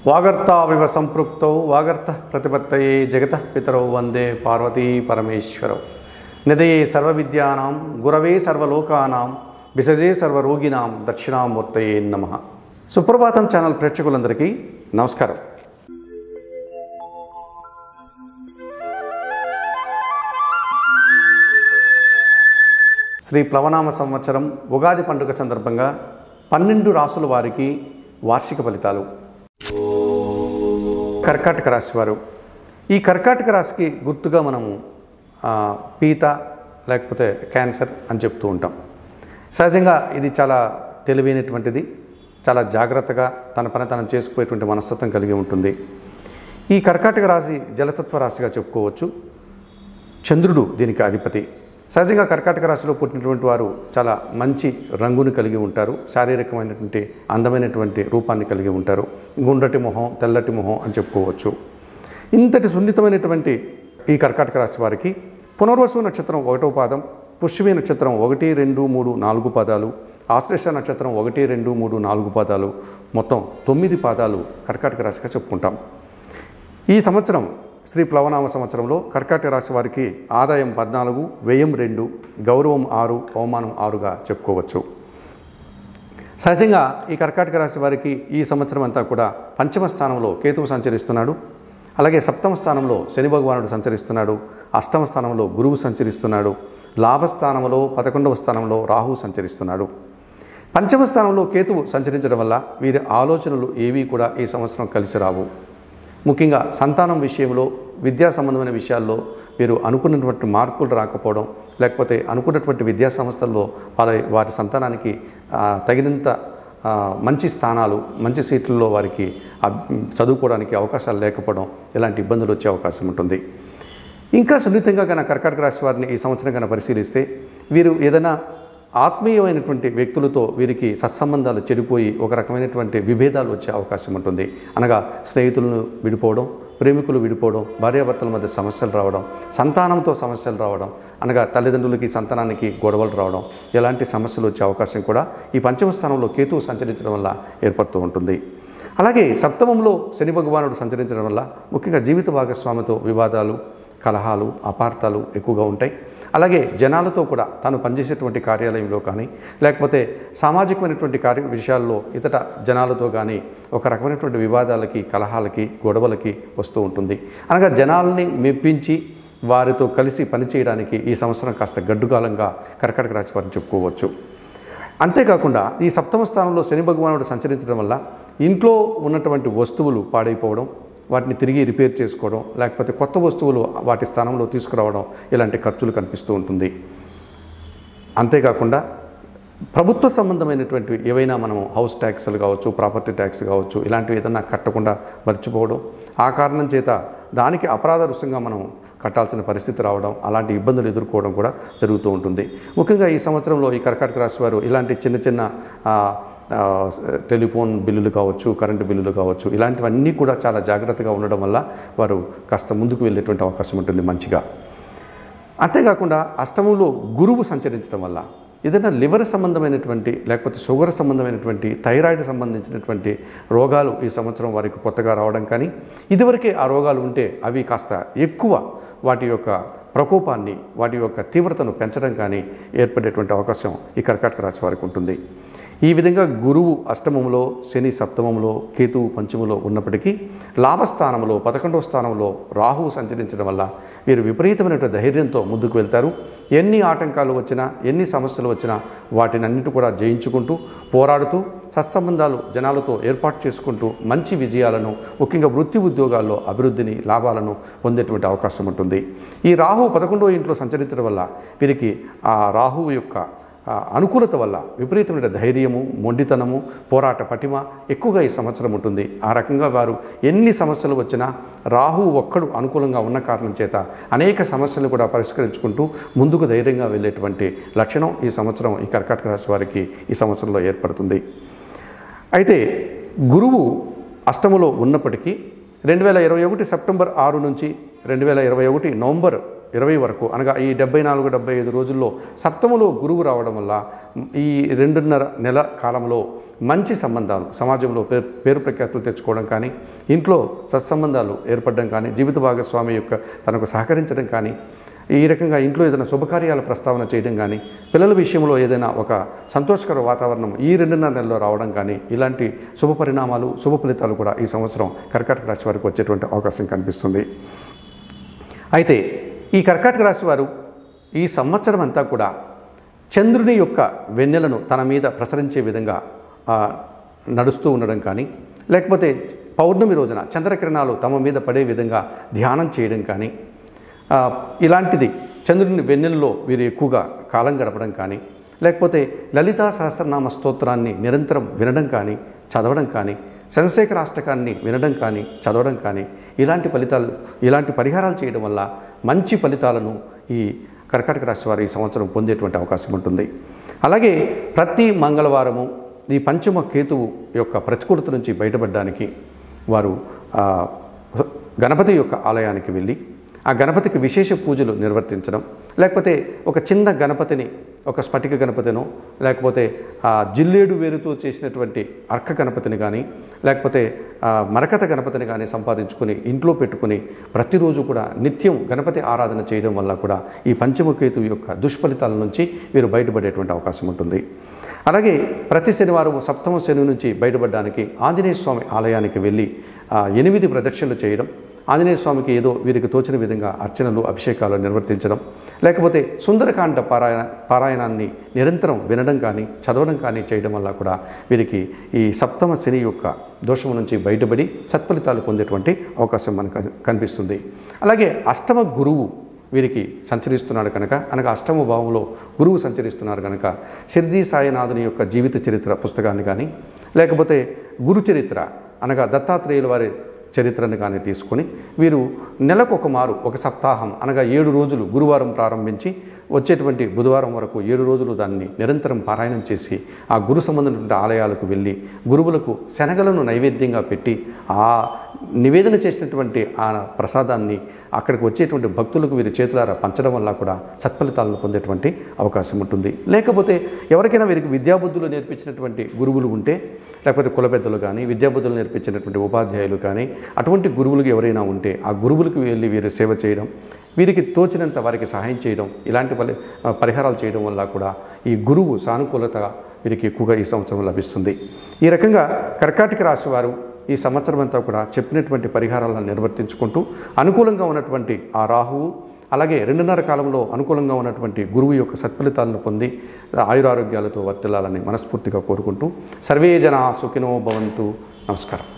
వాగర్తావివ సంపృక్తౌ వాగర్త ప్రతిపత్తయే జగత పితరౌ వందే పార్వతీ పరమేశ్వరౌ నిదయే సర్వవిద్యానాం గురవే సర్వలోకానాం విసజే సర్వరోగినాం దక్షిణామూర్తయే నమ సుప్రభాతం ఛానల్ ప్రేక్షకులందరికీ నమస్కారం శ్రీ ప్లవనామ సంవత్సరం ఉగాది పండుగ సందర్భంగా పన్నెండు రాసుల వారికి వార్షిక ఫలితాలు కర్కాటక రాశి వారు ఈ కర్కాటక రాశికి గుర్తుగా మనము ఆ, పీత లేకపోతే క్యాన్సర్ అని చెప్తూ ఉంటాం సహజంగా ఇది చాలా తెలివైనటువంటిది చాలా జాగ్రత్తగా తన పని తను చేసుకుపోయేటువంటి మనస్తత్వం కలిగి ఉంటుంది ఈ కర్కాటక రాశి జలతత్వ రాశిగా చెప్పుకోవచ్చు చంద్రుడు దీనికి అధిపతి సహజంగా కర్కాటక రాశిలో పుట్టినటువంటి వారు చాలా మంచి రంగుని కలిగి ఉంటారు శారీరకమైనటువంటి అందమైనటువంటి రూపాన్ని కలిగి ఉంటారు గుండ్రటి మొహం తెల్లటి మొహం అని చెప్పుకోవచ్చు ఇంతటి సున్నితమైనటువంటి ఈ కర్కాటక రాశి వారికి పునర్వసు నక్షత్రం ఒకటో పాదం పుష్యమి నక్షత్రం ఒకటి రెండు మూడు నాలుగు పాదాలు ఆశ్లేష నక్షత్రం ఒకటి రెండు మూడు నాలుగు పాదాలు మొత్తం తొమ్మిది పాదాలు కర్కాటక రాశిగా చెప్పుకుంటాం ఈ సంవత్సరం శ్రీ ప్లవనామ సంవత్సరంలో కర్కాటక రాశి వారికి ఆదాయం పద్నాలుగు వ్యయం రెండు గౌరవం ఆరు అవమానం ఆరుగా చెప్పుకోవచ్చు సహజంగా ఈ కర్కాటక రాశి వారికి ఈ సంవత్సరం అంతా కూడా పంచమ స్థానంలో కేతువు సంచరిస్తున్నాడు అలాగే సప్తమ స్థానంలో శని భగవానుడు సంచరిస్తున్నాడు అష్టమ స్థానంలో గురువు సంచరిస్తున్నాడు లాభస్థానంలో పదకొండవ స్థానంలో రాహువు సంచరిస్తున్నాడు పంచమ స్థానంలో కేతువు సంచరించడం వల్ల వీరి ఆలోచనలు ఏవీ కూడా ఈ సంవత్సరం కలిసి రావు ముఖ్యంగా సంతానం విషయంలో విద్యా సంబంధమైన విషయాల్లో వీరు అనుకున్నటువంటి మార్పులు రాకపోవడం లేకపోతే అనుకున్నటువంటి విద్యా సంస్థల్లో వారి వారి సంతానానికి ఆ, తగినంత ఆ, మంచి స్థానాలు మంచి సీట్లలో వారికి అబ్- చదువుకోవడానికి అవకాశాలు లేకపోవడం ఇలాంటి ఇబ్బందులు వచ్చే అవకాశం ఉంటుంది ఇంకా సున్నితంగా కనుక కర్కాటక రాశి వారిని ఈ సంవత్సరం కనుక పరిశీలిస్తే వీరు ఏదైనా ఆత్మీయమైనటువంటి వ్యక్తులతో వీరికి సత్సంబంధాలు చెడిపోయి ఒక రకమైనటువంటి విభేదాలు వచ్చే అవకాశం ఉంటుంది అనగా స్నేహితులను విడిపోవడం ప్రేమికులు విడిపోవడం భార్యాభర్తల మధ్య సమస్యలు రావడం సంతానంతో సమస్యలు రావడం అనగా తల్లిదండ్రులకి సంతానానికి గొడవలు రావడం ఇలాంటి సమస్యలు వచ్చే అవకాశం కూడా ఈ పంచమ స్థానంలో కేతువు సంచరించడం వల్ల ఏర్పడుతూ ఉంటుంది అలాగే సప్తమంలో శని భగవానుడు సంచరించడం వల్ల ముఖ్యంగా జీవిత భాగస్వామితో వివాదాలు కలహాలు అపార్థాలు ఎక్కువగా ఉంటాయి అలాగే జనాలతో కూడా తాను పనిచేసేటువంటి కార్యాలయంలో కానీ లేకపోతే సామాజికమైనటువంటి కార్య విషయాల్లో ఇతర జనాలతో కానీ ఒక రకమైనటువంటి వివాదాలకి కలహాలకి గొడవలకి వస్తూ ఉంటుంది అనగా జనాల్ని మెప్పించి వారితో కలిసి పనిచేయడానికి ఈ సంవత్సరం కాస్త గడ్డుకాలంగా కర్కాటక రాశి వారిని చెప్పుకోవచ్చు అంతేకాకుండా ఈ సప్తమ స్థానంలో శని భగవానుడు సంచరించడం వల్ల ఇంట్లో ఉన్నటువంటి వస్తువులు పాడైపోవడం వాటిని తిరిగి రిపేర్ చేసుకోవడం లేకపోతే కొత్త వస్తువులు వాటి స్థానంలో తీసుకురావడం ఇలాంటి ఖర్చులు కనిపిస్తూ ఉంటుంది అంతేకాకుండా ప్రభుత్వ సంబంధమైనటువంటివి ఏవైనా మనం హౌస్ ట్యాక్స్లు కావచ్చు ప్రాపర్టీ ట్యాక్స్ కావచ్చు ఇలాంటివి ఏదైనా కట్టకుండా మర్చిపోవడం ఆ కారణం చేత దానికి అపరాధ రుసంగా మనం కట్టాల్సిన పరిస్థితి రావడం అలాంటి ఇబ్బందులు ఎదుర్కోవడం కూడా జరుగుతూ ఉంటుంది ముఖ్యంగా ఈ సంవత్సరంలో ఈ కర్కాటక రాశి వారు ఇలాంటి చిన్న చిన్న ఆ, ఆ, టెలిఫోన్ బిల్లులు కావచ్చు కరెంటు బిల్లులు కావచ్చు ఇలాంటివన్నీ కూడా చాలా జాగ్రత్తగా ఉండడం వల్ల వారు కాస్త ముందుకు వెళ్ళేటువంటి అవకాశం ఉంటుంది మంచిగా అంతేకాకుండా అష్టమంలో గురువు సంచరించడం వల్ల ఏదైనా లివర్ సంబంధమైనటువంటి లేకపోతే షుగర్ సంబంధమైనటువంటి థైరాయిడ్ సంబంధించినటువంటి రోగాలు ఈ సంవత్సరం వారికి కొత్తగా రావడం కానీ ఇదివరకే ఆ రోగాలు ఉంటే అవి కాస్త ఎక్కువ వాటి యొక్క ప్రకోపాన్ని వాటి యొక్క తీవ్రతను పెంచడం కానీ ఏర్పడేటువంటి అవకాశం ఈ కర్కాటక రాశి వారికి ఉంటుంది ఈ విధంగా గురువు అష్టమంలో శని సప్తమంలో కేతువు పంచములో ఉన్నప్పటికీ లాభస్థానంలో పదకొండవ స్థానంలో రాహువు సంచరించడం వల్ల వీరు విపరీతమైన ధైర్యంతో ముందుకు వెళ్తారు ఎన్ని ఆటంకాలు వచ్చినా ఎన్ని సమస్యలు వచ్చినా వాటిని అన్నిటి కూడా జయించుకుంటూ పోరాడుతూ సత్సంబంధాలు జనాలతో ఏర్పాటు చేసుకుంటూ మంచి విజయాలను ముఖ్యంగా వృత్తి ఉద్యోగాల్లో అభివృద్ధిని లాభాలను పొందేటువంటి అవకాశం ఉంటుంది ఈ రాహువు పదకొండవ ఇంట్లో సంచరించడం వల్ల వీరికి ఆ రాహువు యొక్క ఆ అనుకూలత వల్ల విపరీతమైన ధైర్యము మొండితనము పోరాట పటిమ ఎక్కువగా ఈ సంవత్సరం ఉంటుంది ఆ రకంగా వారు ఎన్ని సమస్యలు వచ్చినా రాహు ఒక్కడు అనుకూలంగా ఉన్న కారణం చేత అనేక సమస్యలు కూడా పరిష్కరించుకుంటూ ముందుకు ధైర్యంగా వెళ్ళేటువంటి లక్షణం ఈ సంవత్సరం ఈ కర్కాటక రాశి వారికి ఈ సంవత్సరంలో ఏర్పడుతుంది అయితే గురువు అష్టములో ఉన్నప్పటికీ రెండు వేల ఇరవై ఒకటి సెప్టెంబర్ ఆరు నుంచి రెండు వేల ఇరవై ఒకటి నవంబర్ ఇరవై వరకు అనగా ఈ డెబ్బై నాలుగు డెబ్బై ఐదు రోజుల్లో సప్తములో గురువు రావడం వల్ల ఈ రెండున్నర నెల కాలంలో మంచి సంబంధాలు సమాజంలో పేరు పేరు ప్రఖ్యాతులు తెచ్చుకోవడం కానీ ఇంట్లో సత్సంబంధాలు ఏర్పడడం కానీ జీవిత భాగస్వామి యొక్క తనకు సహకరించడం కానీ ఈ రకంగా ఇంట్లో ఏదైనా శుభకార్యాల ప్రస్తావన చేయడం కానీ పిల్లల విషయంలో ఏదైనా ఒక సంతోషకర వాతావరణం ఈ రెండున్నర నెలలో రావడం కానీ ఇలాంటి శుభ పరిణామాలు శుభ ఫలితాలు కూడా ఈ సంవత్సరం కర్కాటక రాశి వారికి వచ్చేటువంటి అవకాశం కనిపిస్తుంది అయితే ఈ కర్కాటక రాశి వారు ఈ సంవత్సరం అంతా కూడా చంద్రుని యొక్క వెన్నెలను తన మీద ప్రసరించే విధంగా ఆ, నడుస్తూ ఉండడం కానీ లేకపోతే పౌర్ణమి రోజున చంద్రకిరణాలు తమ మీద పడే విధంగా ధ్యానం చేయడం కానీ ఆ, ఇలాంటిది చంద్రుని వెన్నెలలో వీరు ఎక్కువగా కాలం గడపడం కానీ లేకపోతే లలితా సహస్రనామ స్తోత్రాన్ని నిరంతరం వినడం కానీ చదవడం కానీ చంద్రశేఖర అష్టకాన్ని వినడం కానీ చదవడం కానీ ఇలాంటి ఫలితాలు ఇలాంటి పరిహారాలు చేయడం వల్ల మంచి ఫలితాలను ఈ కర్కాటక రాశి వారు ఈ సంవత్సరం పొందేటువంటి అవకాశం ఉంటుంది అలాగే ప్రతి మంగళవారము ఈ పంచమ కేతువు యొక్క ప్రతికూలత నుంచి బయటపడడానికి వారు ఆ, గణపతి యొక్క ఆలయానికి వెళ్ళి ఆ గణపతికి విశేష పూజలు నిర్వర్తించడం లేకపోతే ఒక చిన్న గణపతిని ఒక స్ఫటిక గణపతినో లేకపోతే ఆ జిల్లేడు వేరుతో చేసినటువంటి అర్క గణపతిని కానీ లేకపోతే ఆ మరకత గణపతిని కానీ సంపాదించుకొని ఇంట్లో పెట్టుకొని ప్రతిరోజు కూడా నిత్యం గణపతి ఆరాధన చేయడం వల్ల కూడా ఈ పంచమకేతు యొక్క దుష్ఫలితాల నుంచి వీరు బయటపడేటువంటి అవకాశం ఉంటుంది అలాగే ప్రతి శనివారం సప్తమ శని నుంచి బయటపడడానికి ఆంజనేయ స్వామి ఆలయానికి వెళ్ళి ఆ ఎనిమిది ప్రదక్షిణలు చేయడం ఆంజనేయ స్వామికి ఏదో వీరికి తోచిన విధంగా అర్చనలు అభిషేకాలు నిర్వర్తించడం లేకపోతే సుందరకాండ పారాయణ పారాయణాన్ని నిరంతరం వినడం కానీ చదవడం కానీ చేయడం వల్ల కూడా వీరికి ఈ సప్తమ శని యొక్క దోషం నుంచి బయటపడి సత్ఫలితాలు పొందేటువంటి అవకాశం మనకు కనిపిస్తుంది అలాగే అష్టమ గురువు వీరికి సంచరిస్తున్నాడు కనుక అనగా అష్టమ భావంలో గురువు సంచరిస్తున్నారు కనుక షిర్దీ సాయినాథుని యొక్క జీవిత చరిత్ర పుస్తకాన్ని కానీ లేకపోతే గురు చరిత్ర అనగా దత్తాత్రేయుల వారి చరిత్రను కానీ తీసుకొని వీరు నెలకు ఒక మారు ఒక సప్తాహం అనగా ఏడు రోజులు గురువారం ప్రారంభించి వచ్చేటువంటి బుధవారం వరకు ఏడు రోజులు దాన్ని నిరంతరం పారాయణం చేసి ఆ గురు సంబంధమైనటువంటి ఆలయాలకు వెళ్ళి గురువులకు శనగలను నైవేద్యంగా పెట్టి ఆ నివేదన చేసినటువంటి ఆ ప్రసాదాన్ని అక్కడికి వచ్చేటువంటి భక్తులకు వీరి చేతులారా పంచడం వల్ల కూడా సత్ఫలితాలను పొందేటువంటి అవకాశం ఉంటుంది లేకపోతే ఎవరికైనా వీరికి విద్యాబుద్ధులు నేర్పించినటువంటి గురువులు ఉంటే లేకపోతే కుల పెద్దలు కానీ విద్యాబుద్ధులు నేర్పించినటువంటి ఉపాధ్యాయులు కానీ అటువంటి గురువులకు ఎవరైనా ఉంటే ఆ గురువులకు వెళ్ళి వీరు సేవ చేయడం వీరికి తోచినంత వారికి సహాయం చేయడం ఇలాంటి పరి పరిహారాలు చేయడం వల్ల కూడా ఈ గురువు సానుకూలత వీరికి ఎక్కువగా ఈ సంవత్సరం లభిస్తుంది ఈ రకంగా కర్కాటక రాశి వారు ఈ సంవత్సరం అంతా కూడా చెప్పినటువంటి పరిహారాలను నిర్వర్తించుకుంటూ అనుకూలంగా ఉన్నటువంటి ఆ రాహువు అలాగే రెండున్నర కాలంలో అనుకూలంగా ఉన్నటువంటి గురువు యొక్క సత్ఫలితాలను పొంది ఆయురారోగ్యాలతో వర్తిల్లాలని మనస్ఫూర్తిగా కోరుకుంటూ సర్వే జన సుఖినో భవంతు నమస్కారం